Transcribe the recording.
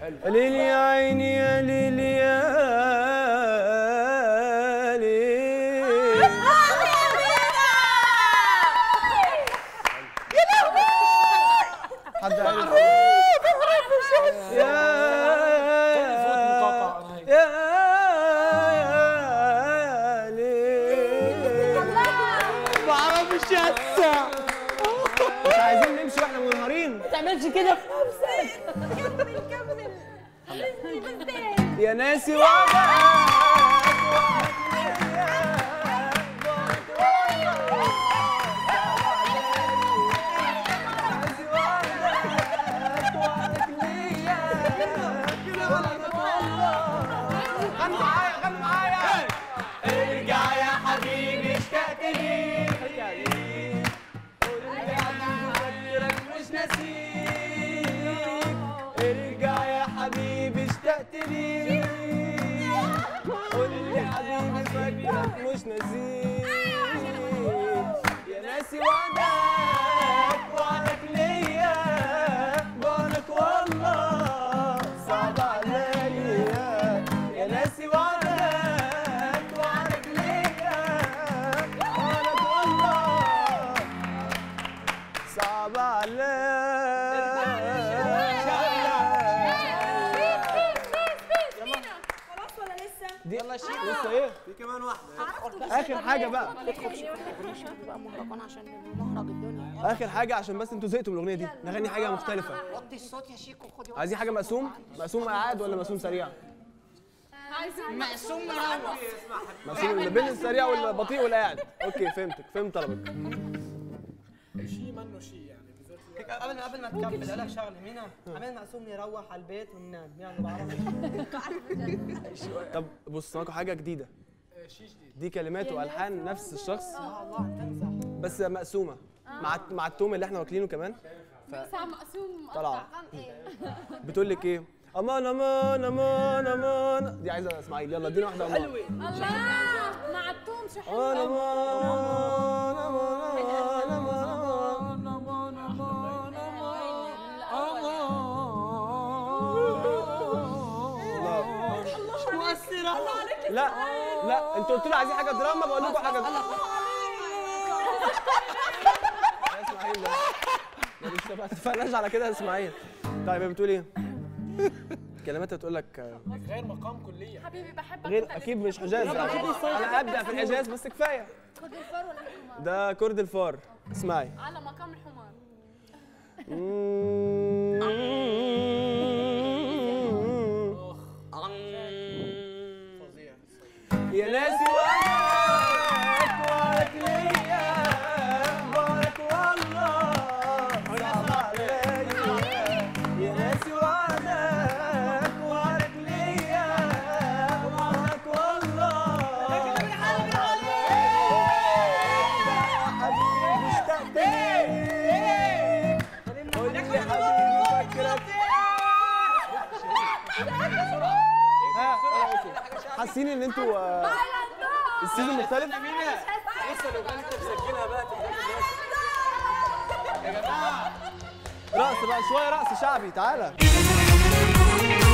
ليلي يا عيني يا ليلي يا ليلي حد عارف يا يا ليل ما اعرفش لسه مش عايزين نمشي واحنا منهارين ما تعملش كده كمل كمل يا ناسي وعدك غنوا معايا غنوا معايا ارجع يا حبيبي اشتقت ليك قول لي عنك مش ناسيك ارجع يا حبيبي اشتقت ليك قول لي حبيبي فاكرك مش ناسيك يا ناسي وعدك وعدك ليا بعدك والله صعب عليا يا ناسي وعدك وعدك ليا بعدك والله صعب عليا خلاص ولا لسه؟ دي يلا شيء لسه ايه في كمان واحده اخر حاجه بقى بقى مهرجان عشان نهرج الدنيا اخر حاجه عشان بس انتوا زهقتوا من الاغنيه دي نغني حاجه مختلفه وطي الصوت يا شيكو خدي عايزين حاجه مقسوم مقسوم قاعد ولا مقسوم سريع مقسوم مروح مقسوم اللي بين السريع والبطيء والقاعد اوكي فهمتك فهمت طلبك شيء منه شيء يعني بالذات هيك قبل قبل ما تكمل قال لك شغله مينا عمال مقسوم يروح على البيت وننام يعني بعرف طب بص معاكم حاجه جديده شيء جديد دي كلمات والحان نفس الشخص يا الله تمزح بس مقسومه مع مع التوم اللي احنا واكلينه كمان ساعة مقسوم طلع. مقطع غن ايه بتقول لك ايه امان امان امان امان دي عايزه اسماعيل يلا ادينا واحده امان الله مع التوم شو حلو امان امان امان امان مؤثرة لا لا انتوا قلتوا لي عايزين حاجه دراما بقول لكم حاجه يا اسماعيل ده ده لسه ما اتفقناش على كده يا اسماعيل طيب هي بتقول ايه؟ كلماتها بتقول لك آه، غير مقام كليا حبيبي بحبك غير وأنت اكيد مش حجاز انا ابدا في الحجاز بس كفايه خد الفار ولا الحمار ده كرد الفار اسمعي على مقام الحمار فظيع يا ناسي وعدك وعدك ليا بارك والله صعب عليا يا ناسي وعدك وعدك ليا بارك والله صعب عليا يا حبيبي اشتقت ليك قول لي حبيبي فاكرك ها حاسين ان انتوا آه، السيزون مختلف لسه لو كنت مسجلها بقى رقص بقى شويه رقص شعبي تعالى